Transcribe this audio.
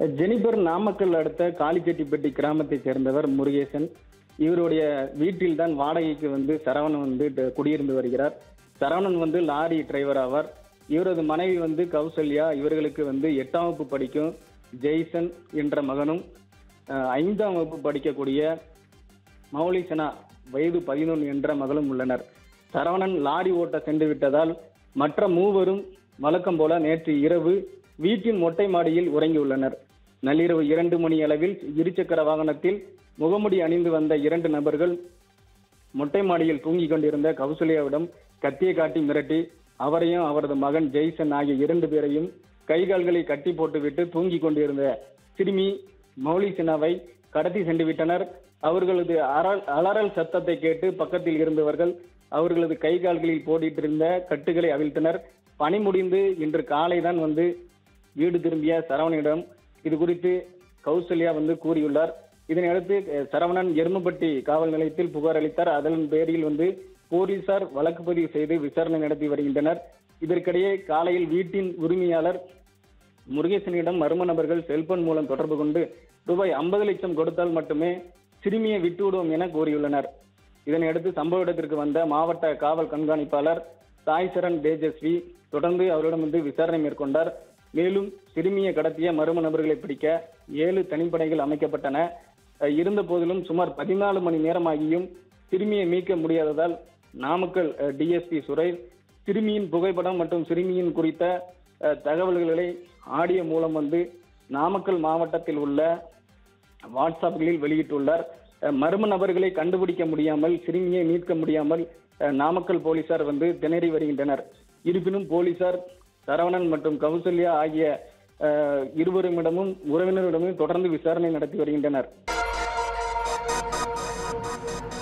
Jennifer Namakkal அடுத்த காளிச்செட்டிப்பட்டி கிராமத்தைச் சேர்ந்தவர் முருகேசன் இவருடைய வீட்டில் தான் வாடகைக்கு வந்து சரவணன் வந்து ட- குடியிருந்து வருகிறார் சரவணன் வந்து லாரி டிரைவர் ஆவார் இவரது மனைவி வந்து கௌசல்யா இவர்களுக்கு வந்து எட்டாம் வகுப்பு படிக்கும் ஜெய்சன் என்ற மகனும் அஹ், ஐந்தாம் வகுப்பு படிக்கக்கூடிய மௌலிசனா வயது பதினொன்று என்ற மகளும் உள்ளனர் சரவணன் லாரி ஓட்ட சென்று விட்டதால் மற்ற மூவரும் வழக்கம் போல நேற்று இரவு வீட்டின் மொட்டை மாடியில் உறங்கியுள்ளனர் நள்ளிரவு இரண்டு மணி அளவில் இருசக்கர வாகனத்தில் முகமுடி அணிந்து வந்த இரண்டு நபர்கள் மொட்டை மாடியில் தூங்கிக் கொண்டிருந்த கௌசல்யாவிடம் கத்தியை காட்டி மிரட்டி அவரையும் அவரது மகன் ஜெய்சன் ஆகிய இரண்டு பேரையும் கை கால்களை கட்டி போட்டுவிட்டு தூங்கிக் கொண்டிருந்த சிறுமி மௌலி சின்னாவை கடத்தி சென்று விட்டனர் அவர்களது அறல் அலறல் சத்தத்தை கேட்டு பக்கத்தில் இருந்தவர்கள் அவர்களது கை கால்களில் போட்டிட்டிருந்த கட்டுகளை அவிழ்த்தனர் பணி முடிந்து இன்று காலை தான் வந்து வீடு திரும்பிய சரவணனிடம் இது குறித்து கௌசல்யா வந்து கூறியுள்ளார் இதனையடுத்து அஹ், சரவணன் எருமப்பட்டி காவல் நிலையத்தில் புகார் அளித்தார் அதன் பேரில் வந்து போலீசார் வழக்கு பதிவு செய்து விசாரணை நடத்தி வருகின்றனர் இதற்கிடையே காலையில் வீட்டின் உரிமையாளர் முருகேசனிடம் மர்ம நபர்கள் செல்போன் மூலம் தொடர்பு கொண்டு ரூபாய் ஐம்பது லட்சம் கொடுத்தால் மட்டுமே சிறுமியை விட்டுவிடுவோம் என கூறியுள்ளனர் இதனையடுத்து சம்பவ இடத்திற்கு வந்த மாவட்ட காவல் கண்காணிப்பாளர் சாய் சரண் தேஜஸ்வி தொடர்ந்து அவரிடம் வந்து விசாரணை மேற்கொண்டார் மேலும் சிறுமியை கடத்திய மர்ம நபர்களை பிடிக்க ஏழு தனிப்படைகள் அமைக்கப்பட்டன அஹ் இருந்த போதிலும் சுமார் பதினாலு மணி நேரமாகியும் சிறுமியை மீட்க முடியாததால் நாமக்கல் டிஎஸ்பி சுரேஷ் சிறுமியின் புகைப்படம் மற்றும் சிறுமியின் குறித்த அஹ், தகவல்களை ஆடியோ மூலம் வந்து நாமக்கல் மாவட்டத்தில் உள்ள வாட்ஸ்அப்களில் வெளியிட்டுள்ளார் அஹ், மர்ம நபர்களை கண்டுபிடிக்க முடியாமல் சிறுமியை மீட்க முடியாமல் அஹ், நாமக்கல் போலீசார் வந்து திணறி வருகின்றனர் இருப்பினும் போலீசார் சரவணன் மற்றும் கௌசல்யா ஆகிய அஹ், இருவரிடமும் உறவினரிடமும் தொடர்ந்து விசாரணை நடத்தி வருகின்றனர்